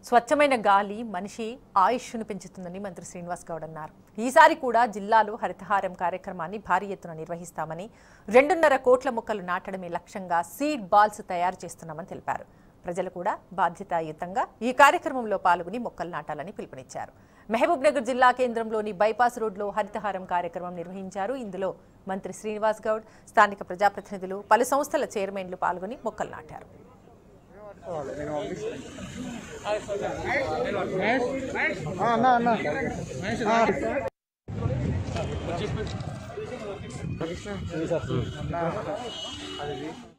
స్వచ్ఛమైన గాలి మనిషి ఆయుష్ను పెంచుతుందని మంత్రి శ్రీనివాస్ గౌడ్ అన్నారు ఈసారి కూడా జిల్లాలో హరితహారం కార్యక్రమాన్ని భారీ ఎత్తున నిర్వహిస్తామని రెండున్నర కోట్ల మొక్కలు నాటడమే లక్ష్యంగా సీడ్ బాల్స్ తయారు చేస్తున్నామని తెలిపారు ప్రజలు కూడా బాధ్యతాయుతంగా ఈ కార్యక్రమంలో పాల్గొని మొక్కలు నాటాలని పిలుపునిచ్చారు మహబూబ్ నగర్ జిల్లా కేంద్రంలోని బైపాస్ రోడ్లో హరితహారం కార్యక్రమం నిర్వహించారు ఇందులో మంత్రి శ్రీనివాస్ గౌడ్ స్థానిక ప్రజాప్రతినిధులు పలు సంస్థల చైర్మన్లు పాల్గొని మొక్కలు నాటారు అన్న అన్న అది